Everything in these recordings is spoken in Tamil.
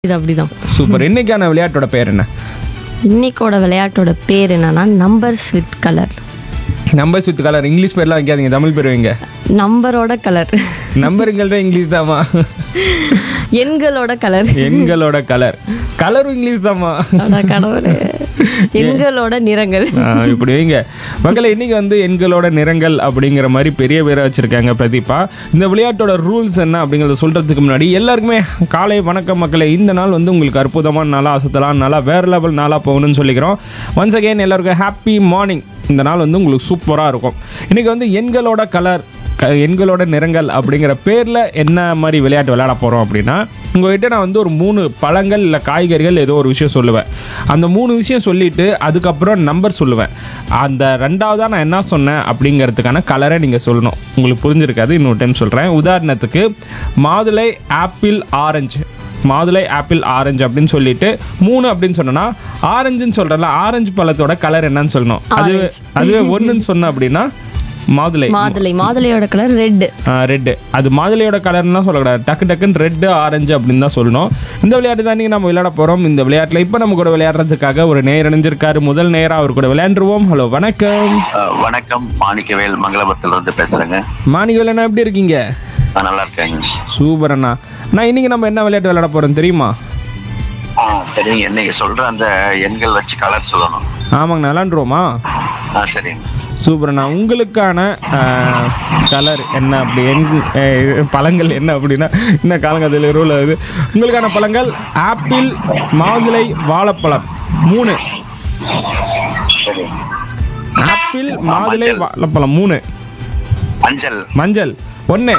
இது அப்படிதான் சூப்பர் இன்னைக்கான விளையாட்டோட பேர் என்ன இன்னைக்கோட விளையாட்டோட பேர் என்னன்னா numbers with colour numbers with colour English பேர்லாம் வைக்காதீங்க தமிழ் பேர் வைங்க நம்பரோட கலர் நம்பருங்கள் தான் இங்கிலீஷ் தாமா எண்களோட கலர் எண்களோட கலர் கலரும் இங்கிலீஷ் தாமா கடவுளே எண்களோட நிறங்கள் ஆ, இப்படி வைங்க மக்களை இன்னைக்கு வந்து எண்களோட நிறங்கள் அப்படிங்கிற மாதிரி பெரிய பேரை வச்சிருக்காங்க பிரதீபா இந்த விளையாட்டோட ரூல்ஸ் என்ன அப்படிங்கிறத சொல்றதுக்கு முன்னாடி எல்லாருக்குமே காலை வணக்கம் மக்களே இந்த நாள் வந்து உங்களுக்கு அற்புதமான நாளா அசத்தலான நாளா வேற லெவல் நாளா போகணும்னு சொல்லிக்கிறோம் ஒன்ஸ் அகைன் எல்லாருக்கும் ஹாப்பி மார்னிங் இந்த நாள் வந்து உங்களுக்கு சூப்பராக இருக்கும் இன்னைக்கு வந்து எண்களோட கலர் க எண்களோட நிறங்கள் அப்படிங்கிற பேரில் என்ன மாதிரி விளையாட்டு விளையாட போகிறோம் அப்படின்னா உங்கள்கிட்ட நான் வந்து ஒரு மூணு பழங்கள் இல்லை காய்கறிகள் ஏதோ ஒரு விஷயம் சொல்லுவேன் அந்த மூணு விஷயம் சொல்லிட்டு அதுக்கப்புறம் நம்பர் சொல்லுவேன் அந்த ரெண்டாவதாக நான் என்ன சொன்னேன் அப்படிங்கிறதுக்கான கலரை நீங்கள் சொல்லணும் உங்களுக்கு புரிஞ்சிருக்காது இன்னொரு டைம் சொல்கிறேன் உதாரணத்துக்கு மாதுளை ஆப்பிள் ஆரஞ்சு மாதுளை ஆப்பிள் ஆரஞ்சு அப்படின்னு சொல்லிட்டு மூணு அப்படின்னு சொன்னோன்னா ஆரஞ்சுன்னு சொல்கிறல ஆரஞ்சு பழத்தோட கலர் என்னன்னு சொல்லணும் அது அதுவே ஒன்றுன்னு சொன்னேன் அப்படின்னா மாதுளை மாதுளை மாதுளையோட கலர் ரெட் ரெட்டு அது மாதுளையோட கலர்லாம் சொல்லக்கூடாது டக்கு டக்குன்னு ரெட்டு ஆரஞ்சு அப்படின்னு தான் சொல்லணும் இந்த விளையாட்டு தான் நீங்கள் நம்ம விளையாட போகிறோம் இந்த விளையாட்டில் இப்போ நம்ம கூட விளையாடுறதுக்காக ஒரு நேர் இணைஞ்சிருக்காரு முதல் நேராக அவர் கூட விளையாண்டுருவோம் ஹலோ வணக்கம் அஹ் வணக்கம் மாணிக்கவேல் மங்களபுரத்துல இருந்து பேசுறேங்க மாணிகள் என்ன எப்படி இருக்கீங்க நான் நல்லா இருக்கேங்க சூப்பர் அண்ணா நான் இன்னைக்கு நம்ம என்ன விளையாட்டு விளையாட போகிறோம் தெரியுமா ஆ, சரிங்க இன்னைக்கு சொல்ற அந்த எண்கள் வச்சு கலர் சொல்லணும் ஆமாங்க விளையாண்டுருவோமா ஆ சரிங்க சூப்பர் அண்ணா உங்களுக்கான கலர் என்ன அப்படி என் அஹ், பழங்கள் என்ன அப்படின்னா என்ன காலங்கத்தில் ரூல் அது உங்களுக்கான பழங்கள் ஆப்பிள் மாதுளை வாழைப்பழம் மூணு சரி ஆப்பிள் மாதுளை மஞ்சள். வாழைப்பழம் மூணு மஞ்சள் மஞ்சள் ஒன்று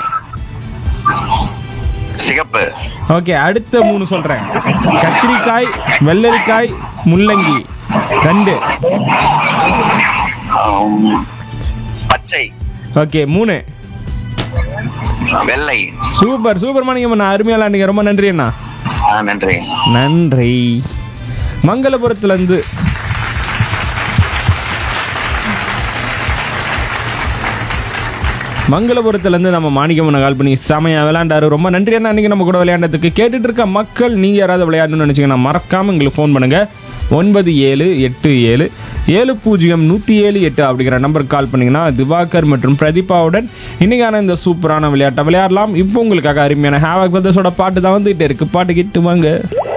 சிகப்பு ஓகே அடுத்த மூணு சொல்கிறேன் கத்திரிக்காய் வெள்ளரிக்காய் முள்ளங்கி ரெண்டு ஆம், பச்சை ஓகே மூணு வெள்ளை சூப்பர் சூப்பர் மாணிக்கம் அண்ணா அருமையாக விளையாண்டீங்க ரொம்ப நன்றி அண்ணா ஆ நன்றி நன்றி மங்களபுரத்துலேருந்து மங்களபுரத்துலேருந்து நம்ம மாணிக்கம்மனை கால் பண்ணி செமையாக விளையாண்டாரு ரொம்ப நன்றி அண்ணா அன்றைக்கி நம்ம கூட விளையாண்டதுக்கு கேட்டுட்டு இருக்க மக்கள் நீங்கள் யாராவது விளையாடணும்னு நினச்சிங்கன்னா மறக்காமல் எங்களுக்கு ஃபோன் பண்ணுங்கள் ஒன்பது ஏழு எட்டு ஏழு ஏழு பூஜ்ஜியம் நூற்றி ஏழு எட்டு அப்படிங்கிற நம்பருக்கு கால் பண்ணிங்கன்னா திவாகர் மற்றும் பிரதீபாவுடன் இன்னைக்கான இந்த சூப்பரான விளையாட்டை விளையாடலாம் இப்போ உங்களுக்காக அருமையான ஹேவாக் பிரதர்ஸோட பாட்டு தான் வந்துகிட்டே இருக்கு பாட்டு கிட்டு வாங்க